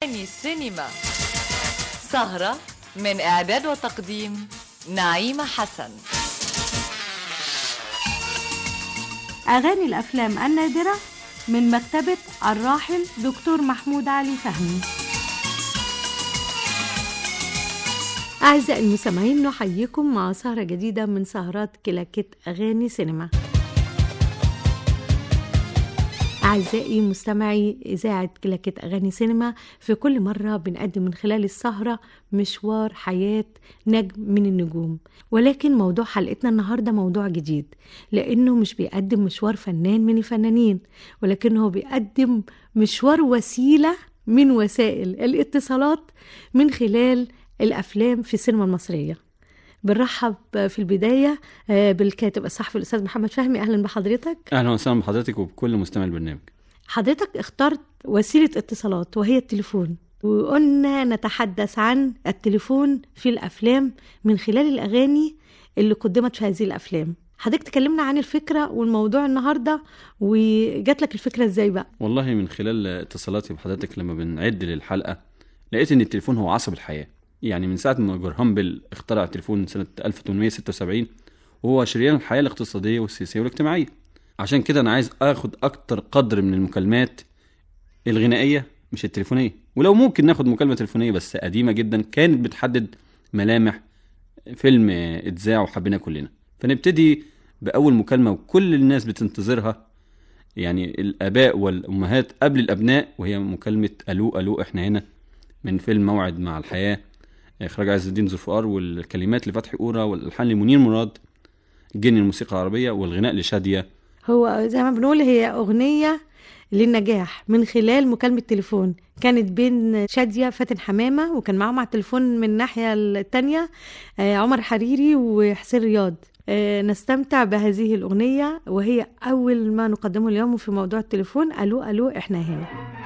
أغاني السينما سهرة من إعداد وتقديم نعيمة حسن أغاني الأفلام النادرة من مكتبة الراحل دكتور محمود علي فهمي أعزائي المستمعين نحييكم مع سهرة جديدة من سهرات كلاكيت أغاني سينما أعزائي مستمعي إذاعة كلاكيت أغاني سينما في كل مرة بنقدم من خلال السهرة مشوار حياة نجم من النجوم ولكن موضوع حلقتنا النهاردة موضوع جديد لأنه مش بيقدم مشوار فنان من الفنانين ولكنه بيقدم مشوار وسيلة من وسائل الاتصالات من خلال الأفلام في السينما المصرية بنرحب في البداية بالكاتب الصحفي الأستاذ محمد فهمي أهلا بحضرتك اهلا وسهلا بحضرتك وبكل مستمع البرنامج حضرتك اخترت وسيلة اتصالات وهي التليفون وقلنا نتحدث عن التليفون في الأفلام من خلال الأغاني اللي قدمت في هذه الأفلام حضرتك تكلمنا عن الفكرة والموضوع النهاردة وجات لك الفكرة ازاي بقى والله من خلال اتصالاتي بحضرتك لما بنعد للحلقة لقيت ان التليفون هو عصب الحياة يعني من ساعة ما جورهام بيل اخترع التليفون سنة 1876 وهو شريان الحياة الاقتصادية والسياسية والاجتماعية عشان كده أنا عايز آخد أكتر قدر من المكالمات الغنائية مش التليفونية ولو ممكن ناخد مكالمة تليفونية بس قديمة جدا كانت بتحدد ملامح فيلم اتذاع وحبيناه كلنا فنبتدي بأول مكالمة وكل الناس بتنتظرها يعني الآباء والأمهات قبل الأبناء وهي مكالمة ألو ألو إحنا هنا من فيلم موعد مع الحياة إخراج عز الدين ذوالفقار والكلمات لفتحي أورا والألحان لمنير مراد جن الموسيقى العربية والغناء لشادية هو زي ما بنقول هي أغنية للنجاح من خلال مكالمة تليفون كانت بين شادية فاتن حمامة وكان معاهم على التليفون من الناحية التانية آه، عمر حريري وحسين رياض آه، نستمتع بهذه الأغنية وهي أول ما نقدمه اليوم في موضوع التليفون ألو ألو إحنا هنا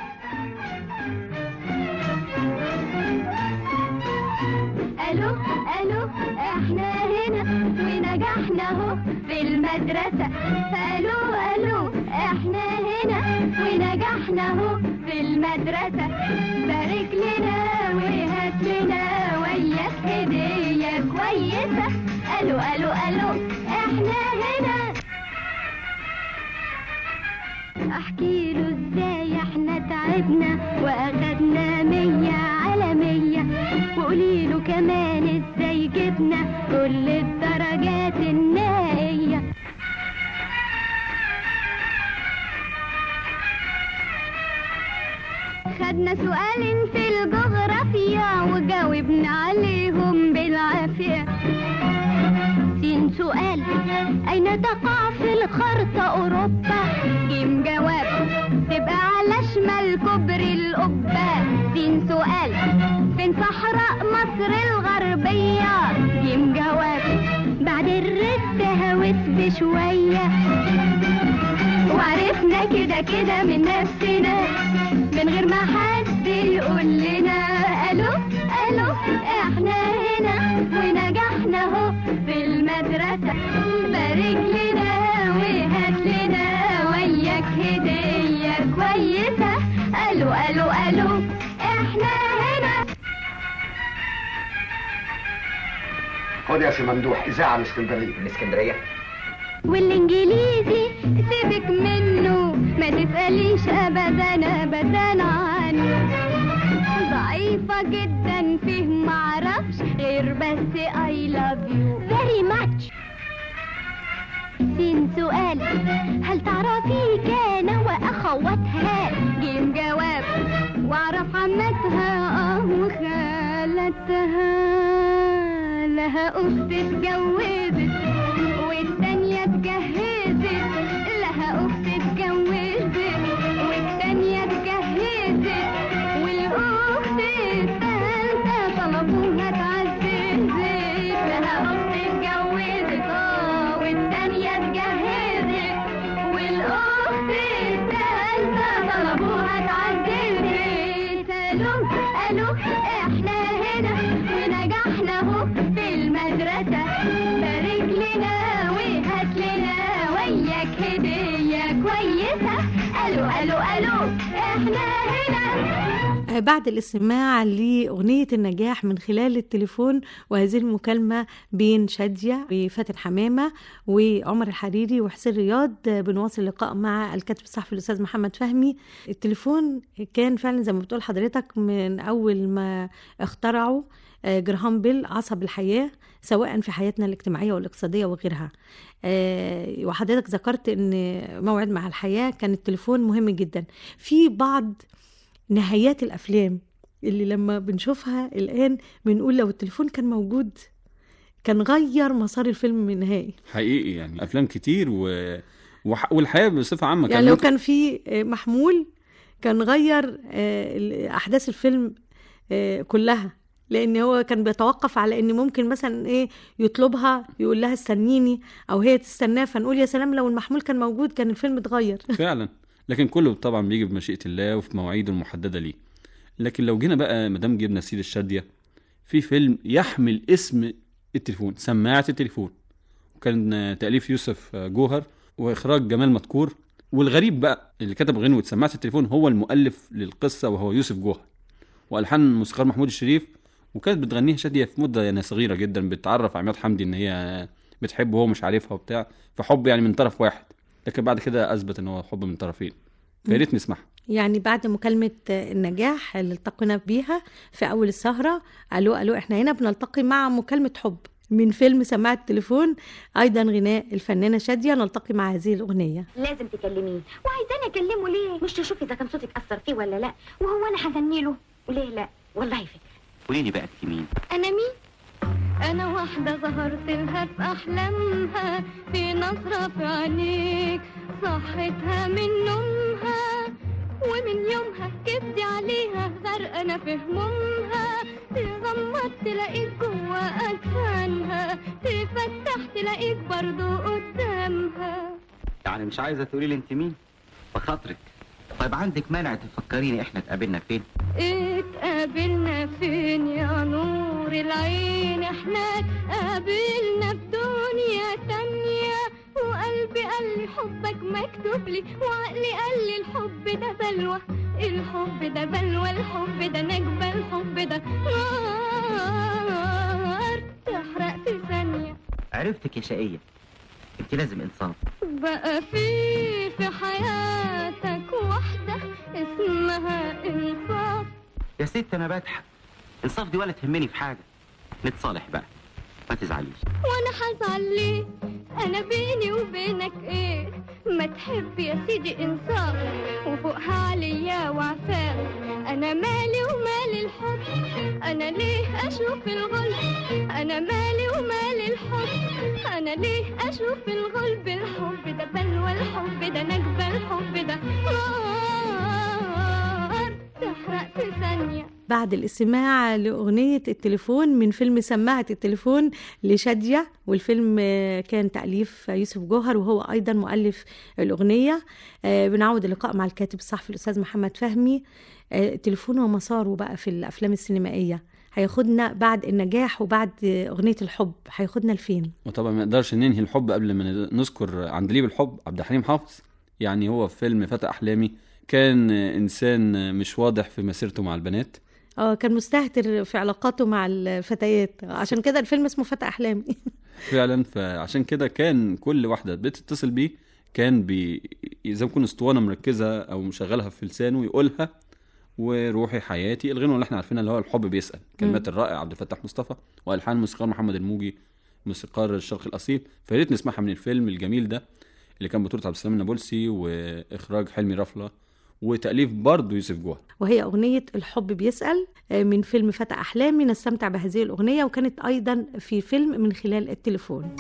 الو الو احنا هنا ونجحنا اهو في المدرسة الو الو احنا هنا ونجحنا اهو في المدرسة بارك لنا وهات لنا وياك هدية كويسة الو الو الو احنا هنا احكي له ازاي احنا تعبنا واخدنا مية على مية وقولي له كمان ازاي جبنا كل الدرجات النهائية خدنا سؤالين في الجغرافيا وجاوبنا عليهم بالعافية سين سؤال أين تقع في الخرطة أوروبا جيم جواب تبقى على شمال كوبري القبة سين سؤال فين صحراء مصر الغربية جيم جواب بعد الرد هوت بشوية وعرفنا كده كده من نفسنا من غير ما حد يقول لنا الو الو احنا هنا ونجحنا اهو في المدرسة بارك لنا وهات لنا وياك هدية كويسة الو الو الو احنا هنا خد يا سي ممدوح اذاعه من اسكندريه من اسكندريه والانجليزي سيبك منه ما تسأليش ابدا ابدا عنه ضعيفة جدا فيه معرفش غير بس I love you very much سين سؤال هل تعرفي كان واخواتها جيم جواب واعرف عمتها اه وخالتها لها اخت اتجوزت والتانية اتجهزت لها اخت اتجوزت والتانية اتجهزت والاخت التالتة طلبوها اتعززت لها اخت اتجوزت اه والتانية اتجهزت والاخت التالتة طلبوها اتعززت الو الو احنا هنا ونجحنا اهو في المدرسة بارك لنا وهات لنا وياك هدية كويسة ألو ألو ألو إحنا هنا آه، بعد الاستماع لأغنية النجاح من خلال التليفون وهذه المكالمة بين شادية وفاتن حمامة وعمر الحريري وحسين رياض آه، بنواصل اللقاء مع الكاتب الصحفي الأستاذ محمد فهمي التليفون كان فعلا زي ما بتقول حضرتك من أول ما اخترعوا آه، جراهام بيل عصب الحياة سواء في حياتنا الاجتماعية والاقتصادية وغيرها آه، وحضرتك ذكرت ان موعد مع الحياة كان التليفون مهم جدا في بعض نهايات الافلام اللي لما بنشوفها الان بنقول لو التليفون كان موجود كان غير مسار الفيلم من نهائي حقيقي يعني افلام كتير و... وح... والحياه بصفه عامه يعني لو ممكن- كان في آه، محمول كان غير آه، ال- احداث الفيلم آه، كلها لان هو كان بيتوقف على ان ممكن مثلا ايه يطلبها يقول لها استنيني او هي تستناه فنقول يا سلام لو المحمول كان موجود كان الفيلم اتغير فعلا لكن كله طبعا بيجي بمشيئه الله وفي مواعيده المحدده ليه لكن لو جينا بقى ما دام جبنا سيد الشاديه في فيلم يحمل اسم التليفون سماعه التليفون وكان تاليف يوسف جوهر واخراج جمال مذكور والغريب بقى اللي كتب غنوه سماعه التليفون هو المؤلف للقصه وهو يوسف جوهر والحان الموسيقار محمود الشريف وكانت بتغنيها شاديه في مده يعني صغيره جدا بتعرف عماد حمدي ان هي بتحبه وهو مش عارفها وبتاع فحب يعني من طرف واحد لكن بعد كده اثبت ان هو حب من طرفين فيا ريت نسمعها يعني بعد مكالمة النجاح اللي التقينا بيها في أول السهرة ألو ألو إحنا هنا بنلتقي مع مكالمة حب من فيلم سماعة التليفون أيضا غناء الفنانة شادية نلتقي مع هذه الأغنية لازم تكلميه وعايزاني اكلمه ليه مش تشوفي اذا كان صوتك اثر فيه ولا لا وهو انا هغني له وليه لا والله فكره قولي لي بقى انت مين أنا مين؟ أنا واحدة ظهرت لها في أحلامها في نظرة في عينيك صحتها من نومها ومن يومها كبدي عليها غرقانة في همومها تغمض تلاقيك جوا أجفانها تفتح تلاقيك برضو قدامها يعني مش عايزه تقولي لي انت مين بخاطرك طيب عندك مانع تفكريني احنا اتقابلنا فين اتقابلنا فين يا نور العين احنا اتقابلنا في دنيا تانية وقلبي قال لي حبك مكتوب لي وعقلي قال لي الحب ده بلوى الحب ده بلوى الحب ده نجبة الحب ده نار تحرق في ثانية عرفتك يا شقيه انت لازم انصاف بقى في في حياتك واحدة اسمها إنصاف يا ست انا بضحك انصاف دي ولا تهمني في حاجه نتصالح بقى ما تزعليش وانا هزعل ليه انا بيني وبينك ايه ما تحب يا سيدي انصاف وفوقها عليا وعفاف انا مالي ومال الحب انا ليه اشوف الغلب انا مالي ومال الحب انا ليه اشوف الغلب الحب ده بلوى الحب ده نجبة الحب ده نار تحرق في ثانية بعد الاستماع لأغنية التليفون من فيلم سماعة التليفون لشادية والفيلم آه، كان تأليف يوسف جوهر وهو أيضا مؤلف الأغنية آه، بنعود اللقاء مع الكاتب الصحفي الأستاذ محمد فهمي آه، التليفون ومساره بقى في الأفلام السينمائية هياخدنا بعد النجاح وبعد آه، أغنية الحب هياخدنا لفين وطبعا ما نقدرش ننهي الحب قبل ما نذكر عندليب الحب عبد الحليم حافظ يعني هو في فيلم فتى احلامي كان انسان مش واضح في مسيرته مع البنات اه كان مستهتر في علاقاته مع الفتيات عشان كده الفيلم اسمه فتى أحلامي فعلا فعشان كده كان كل واحده بتتصل بيه كان بي زي ما يكون اسطوانه مركزه او مشغلها في لسانه يقولها وروحي حياتي الغنوه اللي احنا عارفينها اللي هو الحب بيسال كلمات الرائع عبد الفتاح مصطفى والحان موسيقار محمد الموجي موسيقار الشرق الاصيل فيا ريت نسمعها من الفيلم الجميل ده اللي كان بطوله عبد السلام النابلسي واخراج حلمي رفله وتاليف برضه يوسف جوهر وهي أغنية الحب بيسأل آه، من فيلم فتى أحلامي نستمتع بهذه الأغنية وكانت أيضا في فيلم من خلال التليفون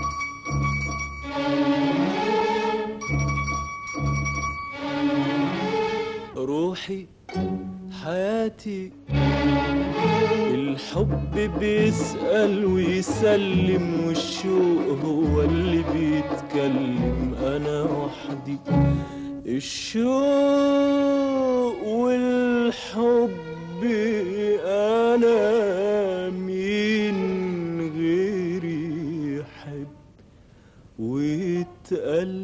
روحي حياتي الحب بيسأل ويسلم والشوق هو اللي بيتكلم أنا وحدي الشوق والحب أنا مين غيري يحب ويتقال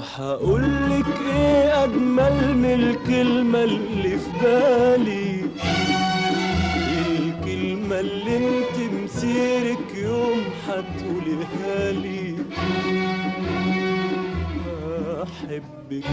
راح اقولك ايه اجمل من الكلمة اللي في بالي الكلمة اللي انت مسيرك يوم هتقوليها لي احبك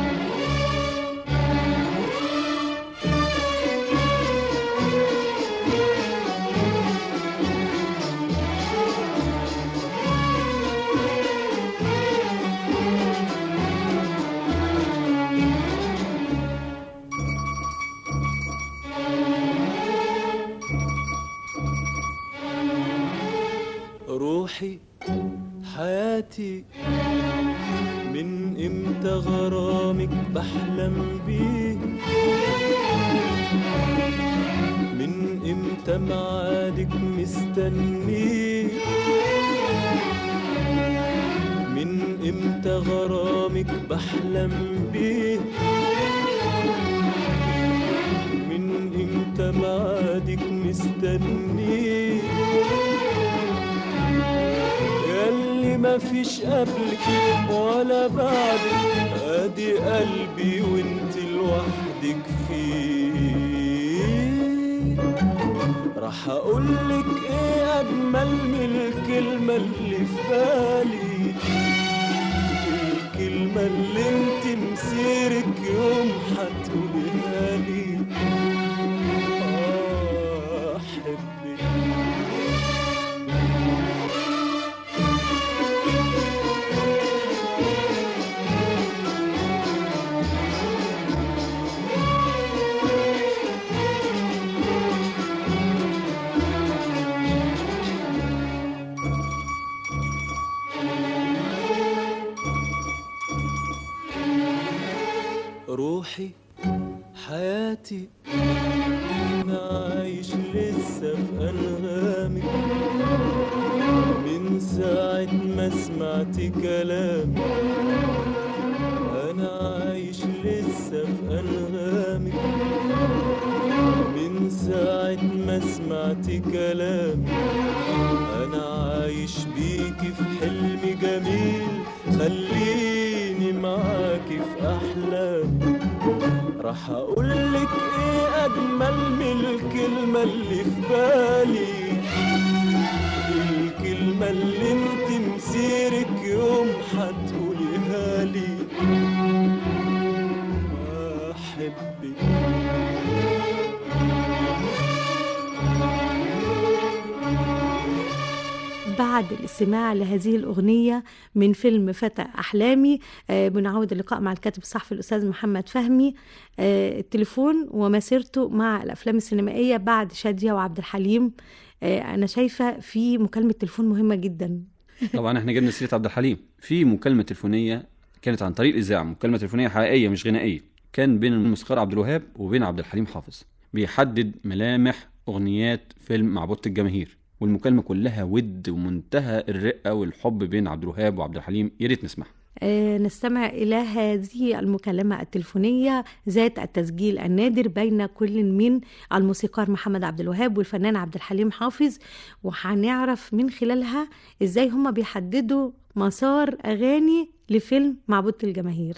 روحي حياتي من امتى غرامك بحلم بيه من امتى معادك مستنيه من امتى غرامك بحلم بيه من امتى معادك مستنيه ياللي ما فيش قبلك ولا بعدك ادي قلبي وانت لوحدك فيه راح اقولك ايه اجمل من الكلمة اللي في بالي الكلمة اللي انت مسيرك يوم هتقوليها لي آه، احبك روحي حياتي أنا عايش لسه في أنغامك من ساعة ما سمعت كلامك أنا عايش لسه في أنغامك من ساعة ما سمعت كلامك أنا عايش بيكي في حلم جميل خليني معاكي في أحلامي راح أقولك إيه أجمل من الكلمة اللي في بالي الكلمة اللي انت مسيرك يوم هتقوليها لي أحبك بعد الاستماع لهذه الأغنية من فيلم فتى أحلامي آه، بنعود اللقاء مع الكاتب الصحفي الأستاذ محمد فهمي آه، التليفون ومسيرته مع الأفلام السينمائية بعد شادية وعبد الحليم آه، أنا شايفة في مكالمة تليفون مهمة جدا طبعا احنا جبنا سيره عبد الحليم في مكالمه تليفونيه كانت عن طريق الاذاعه مكالمه تليفونيه حقيقيه مش غنائيه كان بين الموسيقار عبد الوهاب وبين عبد الحليم حافظ بيحدد ملامح اغنيات فيلم معبودة الجماهير والمكالمه كلها ود ومنتهى الرقه والحب بين عبد الوهاب وعبد الحليم يا ريت نسمعها آه، نستمع إلى هذه المكالمة التليفونية ذات التسجيل النادر بين كل من الموسيقار محمد عبد الوهاب والفنان عبد الحليم حافظ وهنعرف من خلالها إزاي هما بيحددوا مسار أغاني لفيلم معبودة الجماهير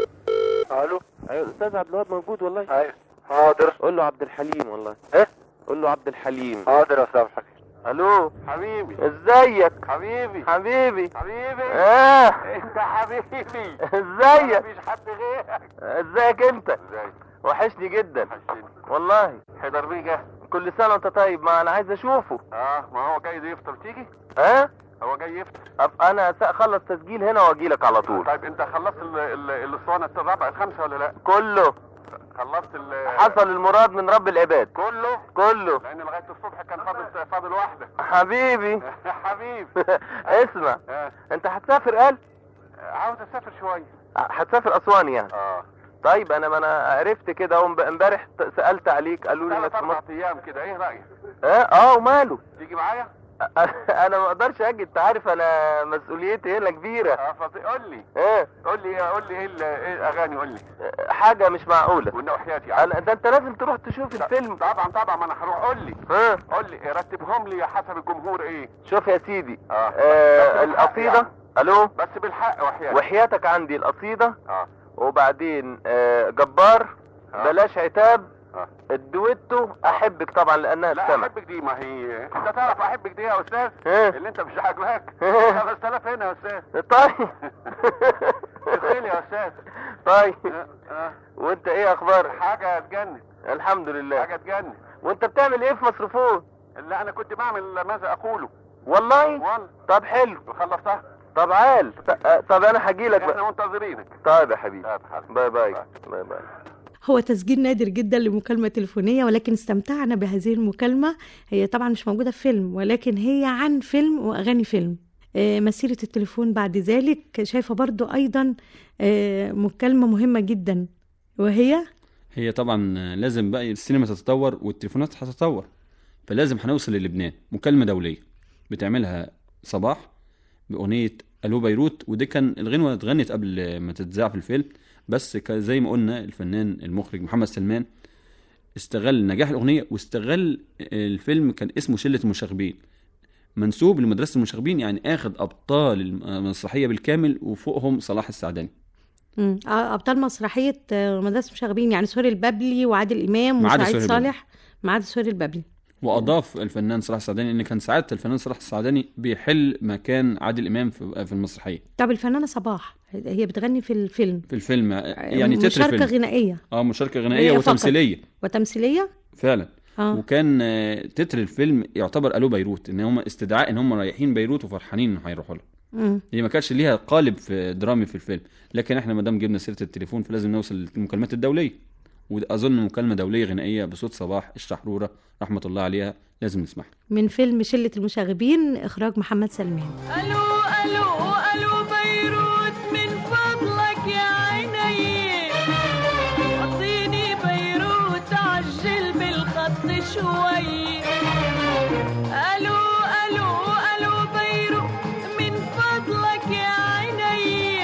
الو ايوه الاستاذ عبد الوهاب موجود والله ايوه حاضر قول له عبد الحليم والله ايه قول له عبد الحليم حاضر يا استاذ حكي الو حبيبي ازيك حبيبي حبيبي حبيبي اه انت حبيبي ازيك مفيش حد غيرك ازيك انت ازاي وحشني جدا حشتني والله حيدر بيه جه كل سنه وانت طيب ما انا عايز اشوفه اه ما هو جاي يفطر تيجي ها هو جاي يفطر طب انا اخلص تسجيل هنا واجي لك على طول طيب انت خلصت ال- ال- الاسطوانه الرابعه الخامسه ولا لا كله خلصت ال حصل المراد من رب العباد كله كله لان لغايه الصبح كان فاضل فاضل واحده حبيبي حبيبي اسمع آه. انت هتسافر قال عاوز اسافر شويه هتسافر اسوان يعني اه طيب انا ما انا عرفت كده اهو امب- امبارح ت- سالت عليك قالوا لي ثلاث انك في اربع مصر ايام كده ايه رايك اه اه وماله تيجي معايا انا ما اقدرش اجي انت عارف انا مسؤوليتي هنا كبيره اه فضي قول لي ايه قول لي قول لي ايه ال- ايه الاغاني قول لي حاجه مش معقوله والنوحيات انا يعني ده انت لازم تروح تشوف الفيلم طبعا طبعا ما انا هروح قول لي ها قول لي رتبهم لي حسب الجمهور ايه شوف يا سيدي اه آه بس القصيده يعني. الو بس بالحق وحياتك وحياتك عندي القصيده اه وبعدين آه جبار آه. بلاش عتاب اه الدويتو احبك طبعا لانها لا السما احبك دي ما هي انت تعرف احبك دي يا استاذ ها؟ اللي انت مش عاجباك ها؟ 5000 هنا يا استاذ طيب تخيل يا استاذ طيب آه، آه. وانت ايه اخبارك حاجه تجنن الحمد لله حاجه تجنن وانت بتعمل ايه في مصرفون اللي انا كنت بعمل ماذا اقوله والله والله طب حلو خلصتها طب عال ط- آه، طب انا هجيلك احنا بقى منتظرينك طيب يا حبيبي طيب حبيبي. باي باي باي باي هو تسجيل نادر جدا لمكالمة تليفونية ولكن استمتعنا بهذه المكالمة هي طبعا مش موجودة في فيلم ولكن هي عن فيلم وأغاني فيلم آه، مسيرة التليفون بعد ذلك شايفة برضو أيضا آه، مكالمة مهمة جدا وهي هي طبعا لازم بقى السينما تتطور والتليفونات هتتطور فلازم هنوصل للبنان مكالمة دولية بتعملها صباح بأغنية ألو بيروت ودي كان الغنوة اتغنت قبل ما تتذاع في الفيلم بس ك- زي ما قلنا الفنان المخرج محمد سلمان استغل نجاح الأغنية واستغل الفيلم كان اسمه شلة المشاغبين منسوب لمدرسة المشاغبين يعني اخد أبطال المسرحية بالكامل وفوقهم صلاح السعداني مم. آه، أبطال مسرحية آه، مدرسة مشاغبين يعني سوري البابلي وعادل إمام ما عدا وسعيد سهير صالح ما عدا سوري البابلي واضاف الفنان صلاح السعداني ان كان ساعات الفنان صلاح السعداني بيحل مكان عادل امام في في المسرحيه طب الفنانة صباح هي بتغني في الفيلم في الفيلم يعني تتر مشاركة فيلم غنائية اه مشاركه غنائيه هي فقط. وتمثيليه وتمثيلية فعلا اه وكان آه، تتر الفيلم يعتبر الو بيروت ان هم استدعاء ان هم رايحين بيروت وفرحانين انه هيروحوا لها مم. هي ما كانش ليها قالب في درامي في الفيلم لكن احنا ما دام جبنا سيره التليفون فلازم نوصل للمكالمات الدوليه واظن مكالمه دوليه غنائيه بصوت صباح الشحروره رحمه الله عليها لازم نسمعها من فيلم شلة المشاغبين إخراج محمد سلمان الو الو الو بيروت من فضلك يا عيني اعطيني بيروت عجل بالخط شوي الو الو الو بيروت من فضلك يا عيني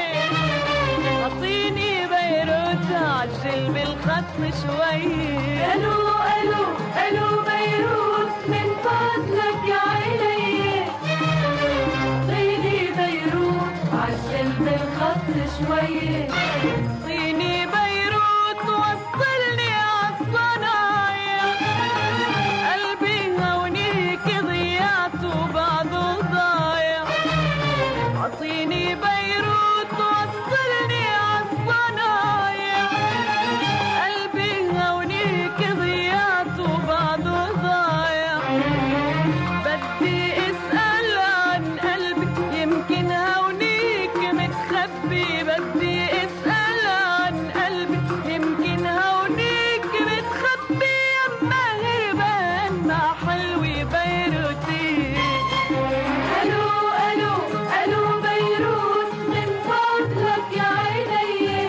اعطيني بيروت عجل بالخط شوي الو الو الو بيروت من فضلك يا عيني اعطيني بيروت عجل بالخط شوي اعطيني بيروت وصلني عالصنايع قلبي هونيك ضيعت وبعضه ضايع اعطيني بيروت وصلني عالصنايع قلبي هونيك ضيعت وبعضه ضايع بدي اسأل عن قلبك يمكن هونيك متخبي بدي اسأل عن قلبك يمكن هونيك متخبي اما هربان مع حلوي بيروتي الو الو الو بيروت من فضلك يا عيني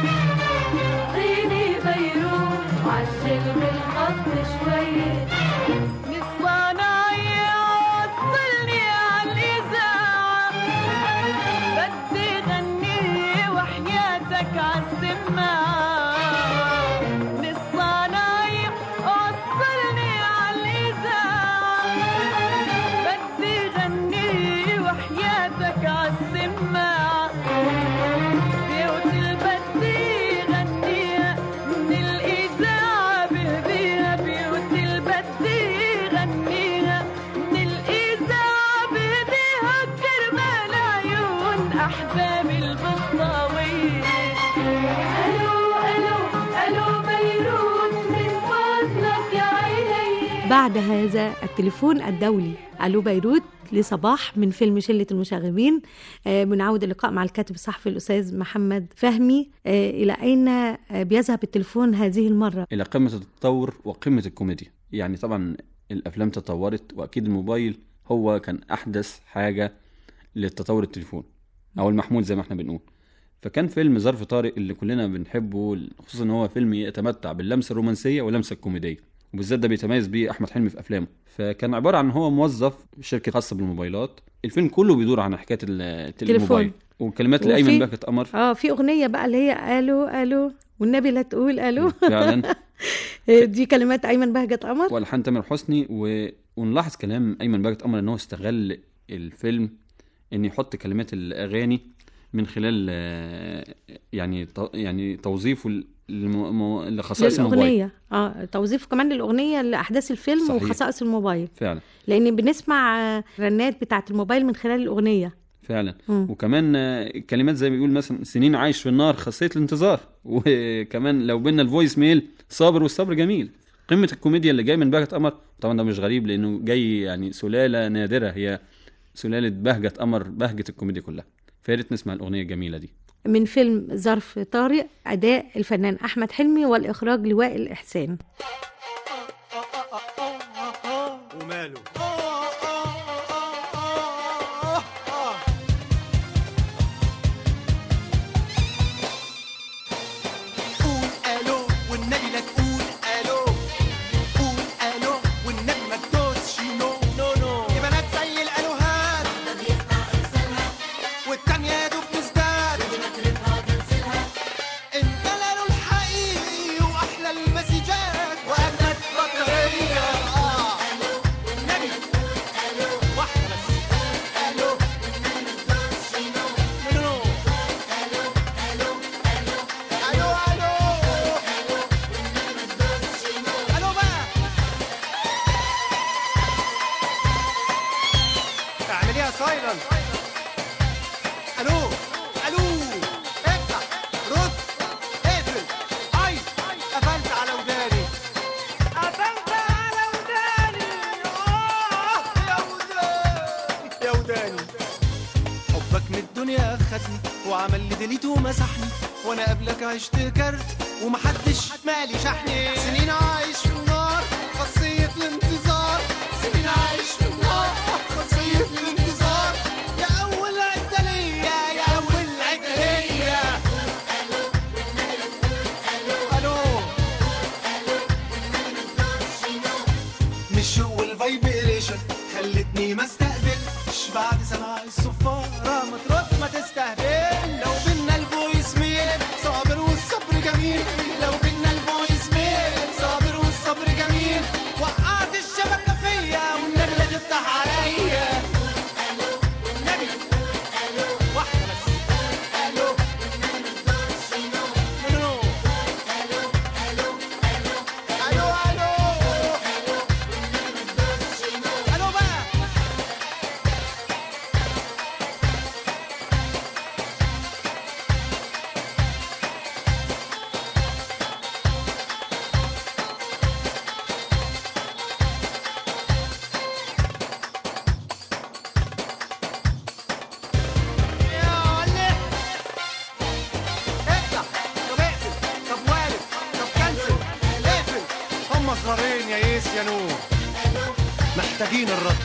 اعطيني بيروت عجل بالخط شوي الصنايع وصلني عالإذاعة بدي غني وحياتك عالسماعة الصنايع وصلني عالإذاعة بدي غني وحياتك عالسماعة بيوت البدي غنيها من الإذاعة بهديها بيوت البدي غنيها من الإذاعة بهديها كرمال عيون أحبابي البسطاوية ألو ألو ألو بيروت من فضلك يا عيني بعد هذا التليفون الدولي ألو بيروت لصباح من فيلم شلة المشاغبين آه، بنعود اللقاء مع الكاتب الصحفي الأستاذ محمد فهمي آه، إلى أين آه، بيذهب التليفون هذه المرة الى قمه التطور وقمه الكوميديا يعني طبعا الافلام تطورت واكيد الموبايل هو كان احدث حاجه للتطور التليفون او المحمول زي ما احنا بنقول فكان فيلم ظرف طارق اللي كلنا بنحبه خصوصا ان هو فيلم يتمتع باللمسه الرومانسيه واللمسه الكوميديه وبالذات ده بيتميز بيه احمد حلمي في افلامه فكان عباره عن هو موظف في شركه خاصه بالموبايلات الفيلم كله بيدور عن حكايه ال- تليفون. الموبايل والكلمات لايمن وفي- باكت قمر اه في أغنية بقى اللي هي ألو ألو والنبي لا تقول ألو فعلا آه، دي كلمات أيمن بهجت قمر والحان تامر حسني و... ونلاحظ كلام ايمن باجت قمر ان هو استغل الفيلم ان يحط كلمات الاغاني من خلال آه، يعني تو- يعني توظيفه ل- لم- م- لخصائص الموبايل للاغنيه اه توظيف كمان للاغنيه لاحداث الفيلم صحيح. وخصائص الموبايل فعلا لان بنسمع آه، رنات بتاعه الموبايل من خلال الاغنيه فعلا مم. وكمان آه، كلمات زي ما بيقول مثلا سنين عايش في النار خاصيه الانتظار وكمان لو بينا الفويس ميل صابر والصبر جميل قمه الكوميديا اللي جاي من بهجه قمر طبعا ده مش غريب لانه جاي يعني سلاله نادره هي سلاله بهجه قمر بهجه الكوميديا كلها فيا ريت نسمع الاغنيه الجميله دي من فيلم ظرف طارق اداء الفنان احمد حلمي والاخراج لوائل احسان وماله قول الو والنبي لا تقول الو قول الو والنبي ما تدوسش نو نو نو يا بنات زي الالوهات والتانية يا دوب تزداد انت الالو الحقيقي واحلى المسجات واجمد بطارية آه. والنبي واحدة بس الو نو نو الو الو الو بقى اعمليها سايلنت الو الو افتح رد اقفل اي قفلت على وداني قفلت على وداني آه يا وداني يا وداني حبك من الدنيا خدني وعمل لي ديليت ومسحني وانا قبلك عشت كارت ومحدش مالي شحني سنين عايش في النار خاصية الانتظار سنين عايش في النار خاصية الانتظار يا أول عدة ليا يا أول عدة ليا ألو مش هو الفايبريشن خلتني ما استقبلش بعد سماع الصفارة ما ترد ما تستهبل لو بينا الفويس ميل صابر والصبر جميل لو بينا الفويس ميل صابر والصبر جميل وقعت الشبكة فيا والنبي لا تفتح عليا والنبي واحدة بس الو نو نو الو الو الو بقى يا ولد افتح طب اقفل طب والد طب كنسل اقفل هم صغارين يا يس يا نور محتاجين الرد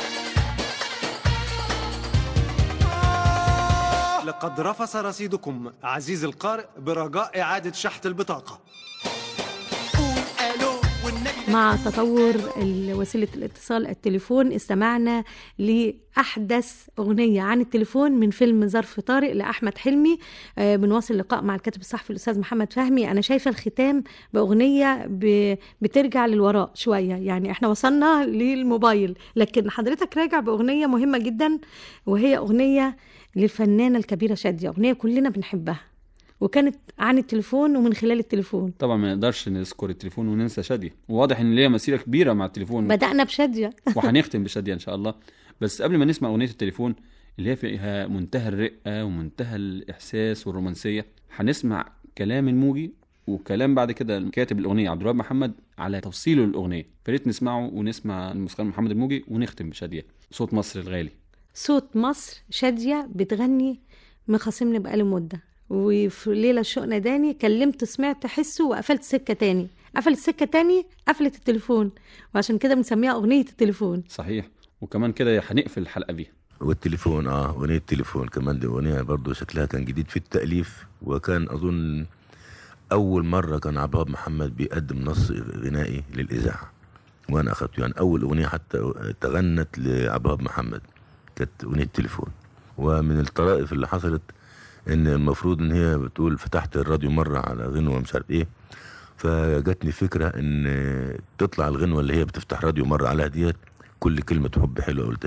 لقد رفس رصيدكم عزيز القارئ برجاء إعادة شحت البطاقة قول ألو والنبي مع تطور ال- وسيلة الاتصال التليفون استمعنا لأحدث أغنية عن التليفون من فيلم ظرف طارق لأحمد حلمي آه، بنواصل اللقاء مع الكاتب الصحفي الأستاذ محمد فهمي أنا شايفة الختام بأغنية ب- بترجع للوراء شوية يعني احنا وصلنا للموبايل لكن حضرتك راجع بأغنية مهمة جدا وهي أغنية للفنانة الكبيرة شادية أغنية كلنا بنحبها وكانت عن التليفون ومن خلال التليفون طبعا ما نقدرش نذكر التليفون وننسى شاديه وواضح ان ليها مسيره كبيره مع التليفون بدأنا بشادية وهنختم بشاديه ان شاء الله بس قبل ما نسمع اغنيه التليفون اللي هي فيها منتهى الرقه ومنتهى الاحساس والرومانسيه هنسمع كلام الموجي وكلام بعد كده كاتب الاغنيه عبد الوهاب محمد على تفصيله للاغنيه فريت نسمعه ونسمع الموسيقار محمد الموجي ونختم بشاديه صوت مصر الغالي صوت مصر شادية بتغني مخاصمني بقاله مدة وفي ليلة الشوق ناداني كلمت سمعت حسه وقفلت سكة تاني قفلت سكة تاني قفلت التليفون وعشان كده بنسميها أغنية التليفون صحيح وكمان كده هنقفل الحلقه بيها والتليفون اه اغنيه التليفون كمان دي اغنيه برضه شكلها كان جديد في التاليف وكان اظن اول مره كان عبد الوهاب محمد بيقدم نص غنائي للاذاعه وانا اخدته يعني اول اغنيه حتى تغنت لعبد الوهاب محمد كانت اغنيه التليفون ومن الطرائف اللي حصلت ان المفروض ان هي بتقول فتحت الراديو مره على غنوه مش عارف ايه فجاتني فكره ان تطلع الغنوه اللي هي بتفتح راديو مره عليها ديت كل كلمه حب حلوه قلتها لي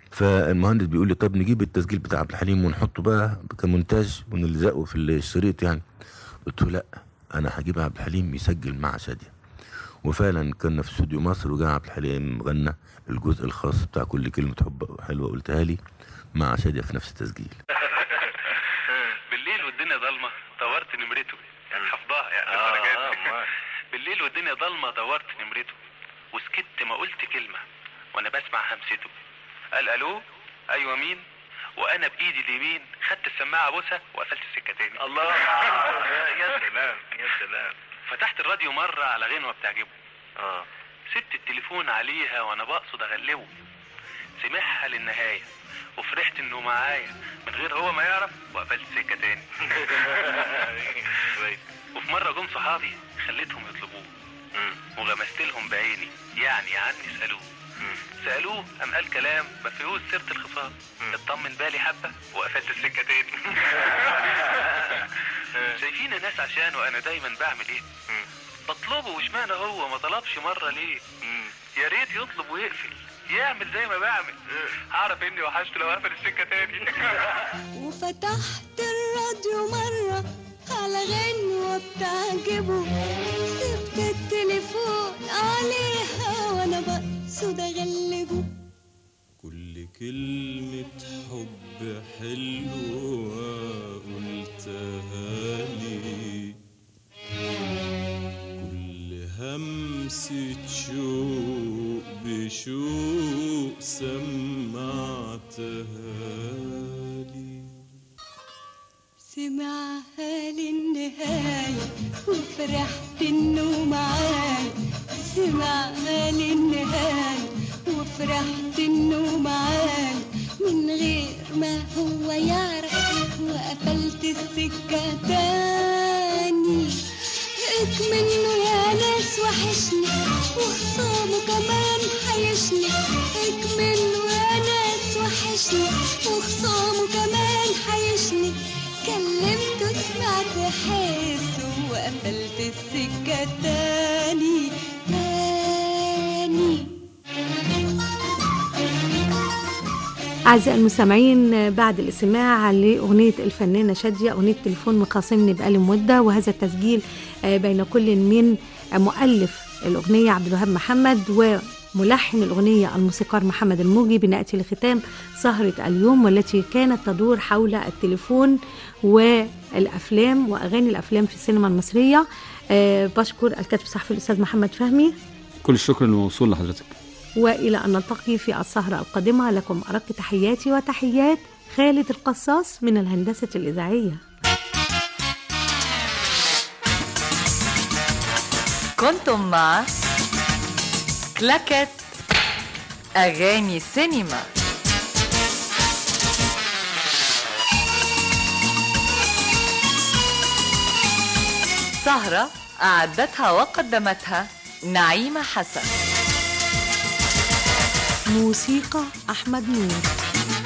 فالمهندس بيقول لي طب نجيب التسجيل بتاع عبد الحليم ونحطه بقى كمونتاج ونلزقه في الشريط يعني قلت له لا انا هجيب عبد الحليم يسجل مع شاديه وفعلا كنا في استوديو مصر وجاء عبد الحليم غنى الجزء الخاص بتاع كل كلمه حب حلوه قلتها لي مع شاديه في نفس التسجيل بالليل والدنيا ضلمه دورت نمرته يعني حفظها يعني درجات بالليل والدنيا ضلمه دورت نمرته وسكت ما قلت كلمه وانا بسمع همسته قال الو ايوه مين وانا بايدي اليمين خدت السماعه بوسه وقفلت السكه تاني الله يا سلام يا سلام فتحت الراديو مره على غنوه بتعجبه اه سبت التليفون عليها وانا بقصد اغلبه سمعها للنهايه وفرحت انه معايا من غير هو ما يعرف وقفلت السكه تاني وفي مره جم صحابي خليتهم يطلبوه وغمست لهم بعيني يعني عني سالوه سالوه قام قال كلام ما فيهوش سيره الخصام اطمن بالي حبه وقفلت السكه تاني شايفين الناس عشانه انا دايما بعمل ايه بطلبه واشمعنى هو ما طلبش مره ليه يا ريت يطلب ويقفل يعمل زي ما بعمل هعرف اني وحشته لو قفل السكه تاني وفتحت الراديو مرة على غنوة بتعجبه سبت التليفون عليها وانا بقصد اغلبه كل كلمة حب حلوة قلتها لي كل همسة شوق بشوق سمعتها لي سمعها للنهاية وفرحت انه معايا سمعها للنهاية وفرحت انه معايا من غير ما هو يعرف وقفلت السكة تاني منه يا ناس وحشني وخصامه كمان حيشني منه يا ناس وحشني وخصامه كمان حيشني كلمته سمعت حسه وقفلت السكة تاني تاني أعزائي المستمعين بعد الاستماع لأغنية الفنانة شادية أغنية تليفون مخاصمني بقالي مدة وهذا التسجيل آه، بين كل من مؤلف الأغنية عبد الوهاب محمد وملحن الأغنية الموسيقار محمد الموجي بنأتي لختام سهرة اليوم والتي كانت تدور حول التليفون والأفلام وأغاني الأفلام في السينما المصرية آه، بشكر الكاتب الصحفي الأستاذ محمد فهمي كل الشكر الموصول لحضرتك وإلى أن نلتقي في السهرة القادمة لكم أرق تحياتي وتحيات خالد القصاص من الهندسة الإذاعية كنتم مع كلاكت أغاني سينما سهرة أعدتها وقدمتها نعيمة حسن موسيقى أحمد نور